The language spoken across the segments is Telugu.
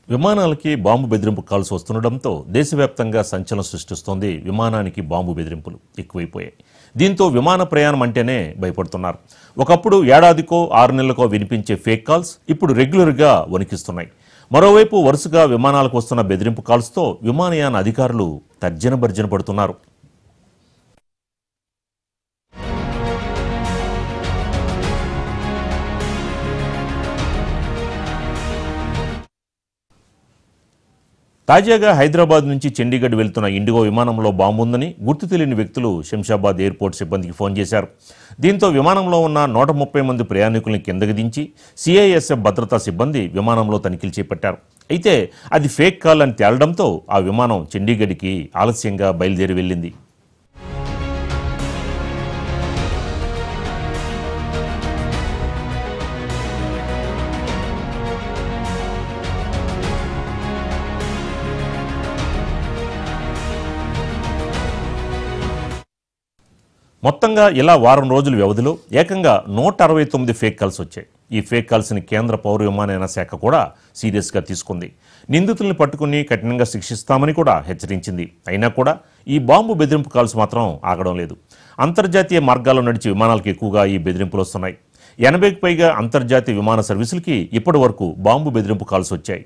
విమానాలకి బాంబు బెదిరింపు కాల్స్ వస్తుండడంతో దేశవ్యాప్తంగా సంచలనం సృష్టిస్తోంది విమానానికి బాంబు బెదిరింపులు ఎక్కువైపోయాయి దీంతో విమాన ప్రయాణం అంటేనే భయపడుతున్నారు ఒకప్పుడు ఏడాదికో ఆరు నెలలకో వినిపించే ఫేక్ కాల్స్ ఇప్పుడు రెగ్యులర్గా వణికిస్తున్నాయి మరోవైపు వరుసగా విమానాలకు వస్తున్న బెదిరింపు కాల్స్తో విమానయాన అధికారులు తర్జన భర్జన పడుతున్నారు తాజాగా హైదరాబాద్ నుంచి చండీగఢ్ వెళ్తున్న ఇండిగో విమానంలో బాంబు ఉందని గుర్తు తెలియని వ్యక్తులు శంషాబాద్ ఎయిర్పోర్ట్ సిబ్బందికి ఫోన్ చేశారు దీంతో విమానంలో ఉన్న నూట ముప్పై మంది ప్రయాణికుల్ని కిందకి దించి సిఐఎస్ఎఫ్ భద్రతా సిబ్బంది విమానంలో తనిఖీలు చేపట్టారు అయితే అది ఫేక్ కాల్ అని తేలడంతో ఆ విమానం చండీగఢ్కి ఆలస్యంగా బయలుదేరి వెళ్ళింది మొత్తంగా ఇలా వారం రోజుల వ్యవధిలో ఏకంగా నూట అరవై తొమ్మిది ఫేక్ కాల్స్ వచ్చాయి ఈ ఫేక్ కాల్స్ని కేంద్ర పౌర విమానయాన శాఖ కూడా సీరియస్గా తీసుకుంది నిందితుల్ని పట్టుకుని కఠినంగా శిక్షిస్తామని కూడా హెచ్చరించింది అయినా కూడా ఈ బాంబు బెదిరింపు కాల్స్ మాత్రం ఆగడం లేదు అంతర్జాతీయ మార్గాల్లో నడిచే విమానాలకు ఎక్కువగా ఈ బెదిరింపులు వస్తున్నాయి ఎనభైకి పైగా అంతర్జాతీయ విమాన సర్వీసులకి ఇప్పటి వరకు బాంబు బెదిరింపు కాల్స్ వచ్చాయి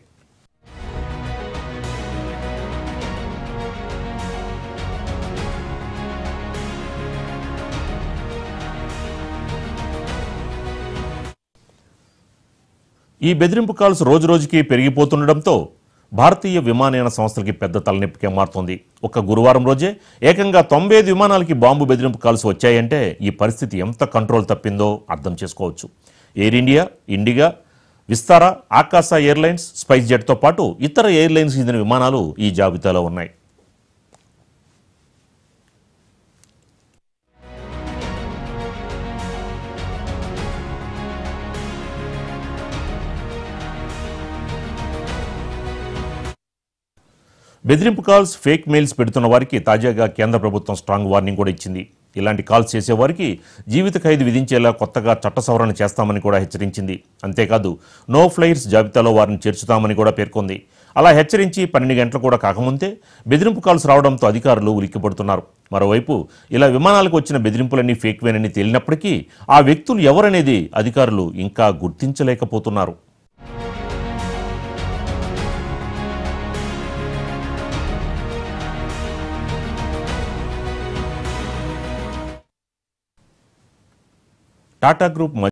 ఈ బెదిరింపు కాల్స్ రోజురోజుకి పెరిగిపోతుండటంతో భారతీయ విమానయాన సంస్థలకి పెద్ద తలనొప్పిగా మారుతోంది ఒక గురువారం రోజే ఏకంగా తొంభై ఐదు విమానాలకి బాంబు బెదిరింపు కాల్స్ వచ్చాయంటే ఈ పరిస్థితి ఎంత కంట్రోల్ తప్పిందో అర్థం చేసుకోవచ్చు ఎయిర్ ఇండియా ఇండిగా విస్తారా ఆకాశ ఎయిర్లైన్స్ స్పైస్ జెట్తో పాటు ఇతర ఎయిర్లైన్స్ చెందిన విమానాలు ఈ జాబితాలో ఉన్నాయి బెదిరింపు కాల్స్ ఫేక్ మెయిల్స్ పెడుతున్న వారికి తాజాగా కేంద్ర ప్రభుత్వం స్ట్రాంగ్ వార్నింగ్ కూడా ఇచ్చింది ఇలాంటి కాల్స్ చేసేవారికి జీవిత ఖైదు విధించేలా కొత్తగా చట్ట సవరణ చేస్తామని కూడా హెచ్చరించింది అంతేకాదు నో ఫ్లైర్స్ జాబితాలో వారిని చేర్చుతామని కూడా పేర్కొంది అలా హెచ్చరించి పన్నెండు గంటలు కూడా కాకముందే బెదిరింపు కాల్స్ రావడంతో అధికారులు ఉలిక్కిపడుతున్నారు మరోవైపు ఇలా విమానాలకు వచ్చిన బెదిరింపులన్నీ ఫేక్వేనని తేలినప్పటికీ ఆ వ్యక్తులు ఎవరనేది అధికారులు ఇంకా గుర్తించలేకపోతున్నారు టాటా గ్రూప్